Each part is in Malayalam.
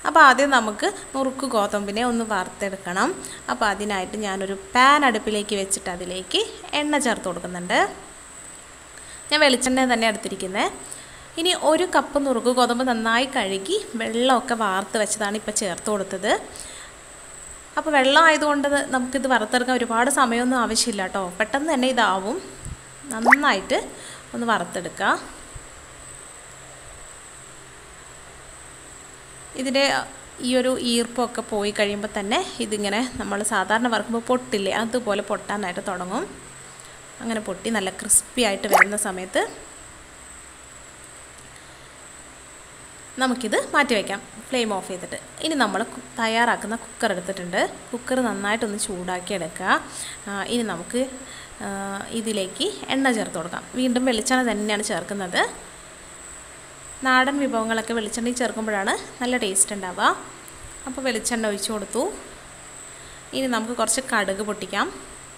അപ്പോൾ ആദ്യം നമുക്ക് നുറുക്ക് ഗോതമ്പിനെ ഒന്ന് വറുത്തെടുക്കണം അപ്പോൾ അതിനായിട്ട് ഞാനൊരു പാൻ അടുപ്പിലേക്ക് വെച്ചിട്ട് അതിലേക്ക് എണ്ണ ചേർത്ത് കൊടുക്കുന്നുണ്ട് ഞാൻ വെളിച്ചെണ്ണ തന്നെ എടുത്തിരിക്കുന്നത് ഇനി ഒരു കപ്പ് നുറുക്ക് ഗോതമ്പ് നന്നായി കഴുകി വെള്ളമൊക്കെ വാർത്ത് വെച്ചതാണ് ഇപ്പോൾ ചേർത്ത് കൊടുത്തത് അപ്പോൾ വെള്ളം ആയതുകൊണ്ട് നമുക്കിത് വറുത്തെടുക്കാൻ ഒരുപാട് സമയമൊന്നും ആവശ്യമില്ല കേട്ടോ പെട്ടെന്ന് തന്നെ ഇതാവും നന്നായിട്ട് ഒന്ന് വറുത്തെടുക്കുക ഇതിൻ്റെ ഈ ഒരു ഈർപ്പമൊക്കെ പോയി കഴിയുമ്പോൾ തന്നെ ഇതിങ്ങനെ നമ്മൾ സാധാരണ വറുക്കുമ്പോൾ പൊട്ടില്ലേ അതുപോലെ പൊട്ടാനായിട്ട് തുടങ്ങും അങ്ങനെ പൊട്ടി നല്ല ക്രിസ്പി ആയിട്ട് വരുന്ന സമയത്ത് നമുക്കിത് മാറ്റി വയ്ക്കാം ഫ്ലെയിം ഓഫ് ചെയ്തിട്ട് ഇനി നമ്മൾ തയ്യാറാക്കുന്ന കുക്കർ എടുത്തിട്ടുണ്ട് കുക്കർ നന്നായിട്ടൊന്ന് ചൂടാക്കി എടുക്കുക ഇനി നമുക്ക് ഇതിലേക്ക് എണ്ണ ചേർത്ത് കൊടുക്കാം വീണ്ടും വെളിച്ചെണ്ണ തന്നെയാണ് ചേർക്കുന്നത് നാടൻ വിഭവങ്ങളൊക്കെ വെളിച്ചെണ്ണയിൽ ചേർക്കുമ്പോഴാണ് നല്ല ടേസ്റ്റ് ഉണ്ടാവുക അപ്പോൾ വെളിച്ചെണ്ണ ഒഴിച്ചു കൊടുത്തു ഇനി നമുക്ക് കുറച്ച് കടുക് പൊട്ടിക്കാം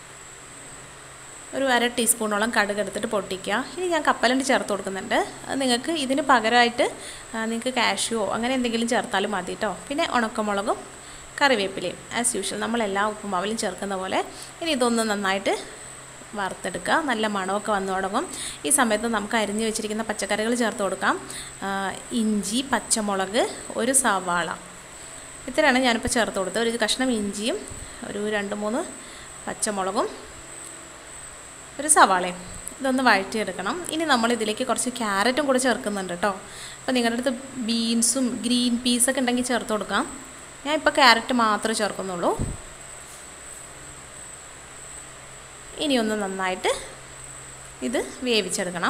ഒരു അര ടീസ്പൂണോളം കടുക് എടുത്തിട്ട് പൊട്ടിക്കുക ഇനി ഞാൻ കപ്പലണ്ടി ചേർത്ത് കൊടുക്കുന്നുണ്ട് അത് നിങ്ങൾക്ക് ഇതിന് പകരമായിട്ട് നിങ്ങൾക്ക് കാഷ്യോ അങ്ങനെ എന്തെങ്കിലും ചേർത്താലും മതി കേട്ടോ പിന്നെ ഉണക്കമുളകും കറിവേപ്പിലയും ആസ് യൂഷ്വൽ നമ്മളെല്ലാ ഉപ്പുമാവിലും ചേർക്കുന്ന പോലെ ഇനി ഇതൊന്ന് നന്നായിട്ട് വറുത്തെടുക്കുക നല്ല മണമൊക്കെ വന്നു തുടങ്ങും ഈ സമയത്ത് നമുക്ക് അരിഞ്ഞു വെച്ചിരിക്കുന്ന പച്ചക്കറികൾ ചേർത്ത് കൊടുക്കാം ഇഞ്ചി പച്ചമുളക് ഒരു സവാള ഇത്രയാണ് ഞാനിപ്പോൾ ചേർത്ത് കൊടുത്തത് ഒരു കഷ്ണം ഇഞ്ചിയും ഒരു രണ്ട് മൂന്ന് പച്ചമുളകും ഒരു സവാളയും ഇതൊന്ന് വഴറ്റിയെടുക്കണം ഇനി നമ്മൾ ഇതിലേക്ക് കുറച്ച് ക്യാരറ്റും കൂടെ ചേർക്കുന്നുണ്ട് കേട്ടോ അപ്പോൾ നിങ്ങളുടെ അടുത്ത് ബീൻസും ഗ്രീൻ പീസൊക്കെ ഉണ്ടെങ്കിൽ ചേർത്ത് കൊടുക്കാം ഞാൻ ഇപ്പോൾ ക്യാരറ്റ് മാത്രമേ ചേർക്കുന്നുള്ളൂ ഇനി ഒന്ന് നന്നായിട്ട് ഇത് വേവിച്ചെടുക്കണം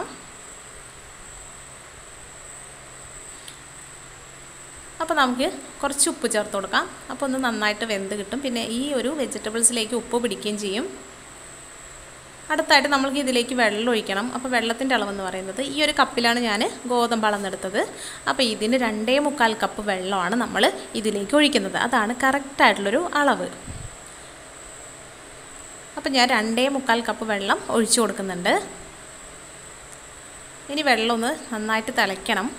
അപ്പോൾ നമുക്ക് കുറച്ച് ഉപ്പ് ചേർത്ത് കൊടുക്കാം അപ്പോൾ ഒന്ന് നന്നായിട്ട് വെന്ത് കിട്ടും പിന്നെ ഈ ഒരു വെജിറ്റബിൾസിലേക്ക് ഉപ്പ് പിടിക്കുകയും ചെയ്യും അടുത്തായിട്ട് നമ്മൾക്ക് ഇതിലേക്ക് വെള്ളം ഒഴിക്കണം അപ്പോൾ വെള്ളത്തിൻ്റെ അളവെന്ന് പറയുന്നത് ഈ ഒരു കപ്പിലാണ് ഞാൻ ഗോതമ്പ് അളന്നെടുത്തത് അപ്പോൾ ഇതിന് രണ്ടേ മുക്കാൽ കപ്പ് വെള്ളമാണ് നമ്മൾ ഇതിലേക്ക് ഒഴിക്കുന്നത് അതാണ് കറക്റ്റായിട്ടുള്ളൊരു അളവ് അപ്പോൾ ഞാൻ രണ്ടേ മുക്കാൽ കപ്പ് വെള്ളം ഒഴിച്ചു കൊടുക്കുന്നുണ്ട് ഇനി വെള്ളം ഒന്ന് നന്നായിട്ട് തിളയ്ക്കണം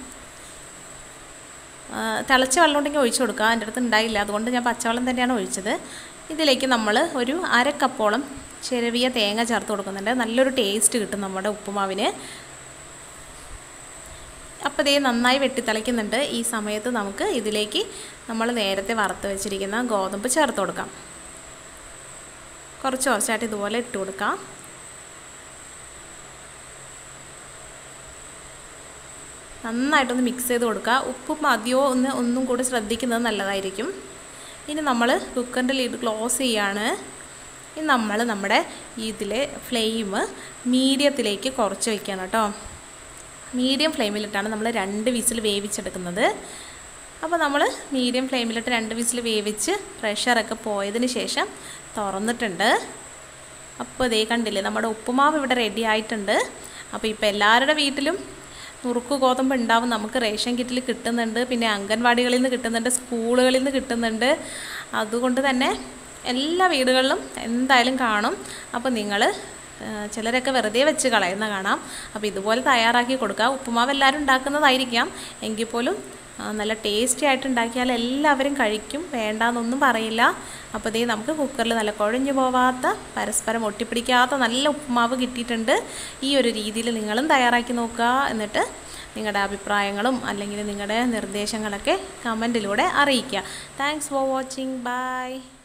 തിളച്ച വെള്ളം ഉണ്ടെങ്കിൽ ഒഴിച്ചു കൊടുക്കുക എൻ്റെ അടുത്ത് ഉണ്ടായില്ല അതുകൊണ്ട് ഞാൻ പച്ചവെള്ളം തന്നെയാണ് ഒഴിച്ചത് ഇതിലേക്ക് നമ്മൾ ഒരു അര കപ്പോളം ചെറിയ തേങ്ങ ചേർത്ത് കൊടുക്കുന്നുണ്ട് നല്ലൊരു ടേസ്റ്റ് കിട്ടും നമ്മുടെ ഉപ്പുമാവിന് അപ്പോൾ ഇതേ നന്നായി വെട്ടിത്തിളയ്ക്കുന്നുണ്ട് ഈ സമയത്ത് നമുക്ക് ഇതിലേക്ക് നമ്മൾ നേരത്തെ വറുത്ത് വെച്ചിരിക്കുന്ന ഗോതമ്പ് ചേർത്ത് കൊടുക്കാം കുറച്ച് കുറച്ചായിട്ട് ഇതുപോലെ ഇട്ട് കൊടുക്കാം നന്നായിട്ടൊന്ന് മിക്സ് ചെയ്ത് കൊടുക്കുക ഉപ്പ് മതിയോ ഒന്ന് ഒന്നും കൂടി ശ്രദ്ധിക്കുന്നത് നല്ലതായിരിക്കും ഇനി നമ്മൾ കുക്കറിൻ്റെ ലീഡ് ക്ലോസ് ചെയ്യാണ് ഇനി നമ്മൾ നമ്മുടെ ഇതിലെ ഫ്ലെയിം മീഡിയത്തിലേക്ക് കുറച്ച് വയ്ക്കണം കേട്ടോ മീഡിയം ഫ്ലെയിമിലിട്ടാണ് നമ്മൾ രണ്ട് വിസിൽ വേവിച്ചെടുക്കുന്നത് അപ്പോൾ നമ്മൾ മീഡിയം ഫ്ലെയിമിലിട്ട് രണ്ട് വിസിൽ വേവിച്ച് പ്രഷറൊക്കെ പോയതിന് ശേഷം തുറന്നിട്ടുണ്ട് അപ്പോൾ ഇതേ കണ്ടില്ലേ നമ്മുടെ ഉപ്പുമാവ് ഇവിടെ റെഡി ആയിട്ടുണ്ട് അപ്പോൾ ഇപ്പോൾ എല്ലാവരുടെ വീട്ടിലും നുറുക്ക് ഗോതമ്പ് ഉണ്ടാവും നമുക്ക് റേഷൻ കിറ്റിൽ കിട്ടുന്നുണ്ട് പിന്നെ അംഗൻവാടികളിൽ നിന്ന് കിട്ടുന്നുണ്ട് സ്കൂളുകളിൽ നിന്ന് കിട്ടുന്നുണ്ട് അതുകൊണ്ട് തന്നെ എല്ലാ വീടുകളിലും എന്തായാലും കാണും അപ്പോൾ നിങ്ങൾ ചിലരൊക്കെ വെറുതെ വെച്ച് കളയുന്ന കാണാം അപ്പോൾ ഇതുപോലെ തയ്യാറാക്കി കൊടുക്കുക ഉപ്പുമാവ് എല്ലാവരും ഉണ്ടാക്കുന്നതായിരിക്കാം എങ്കിൽ പോലും നല്ല ടേസ്റ്റി ആയിട്ട് ഉണ്ടാക്കിയാൽ എല്ലാവരും കഴിക്കും വേണ്ടാന്നൊന്നും പറയില്ല അപ്പോൾ ഇതേ നമുക്ക് കുക്കറിൽ നല്ല കുഴഞ്ഞു പോവാത്ത പരസ്പരം ഒട്ടിപ്പിടിക്കാത്ത നല്ല ഉപ്പുമാവ് കിട്ടിയിട്ടുണ്ട് ഈ ഒരു രീതിയിൽ നിങ്ങളും തയ്യാറാക്കി നോക്കുക എന്നിട്ട് നിങ്ങളുടെ അഭിപ്രായങ്ങളും അല്ലെങ്കിൽ നിങ്ങളുടെ നിർദ്ദേശങ്ങളൊക്കെ കമൻറ്റിലൂടെ അറിയിക്കുക താങ്ക്സ് ഫോർ വാച്ചിങ് ബൈ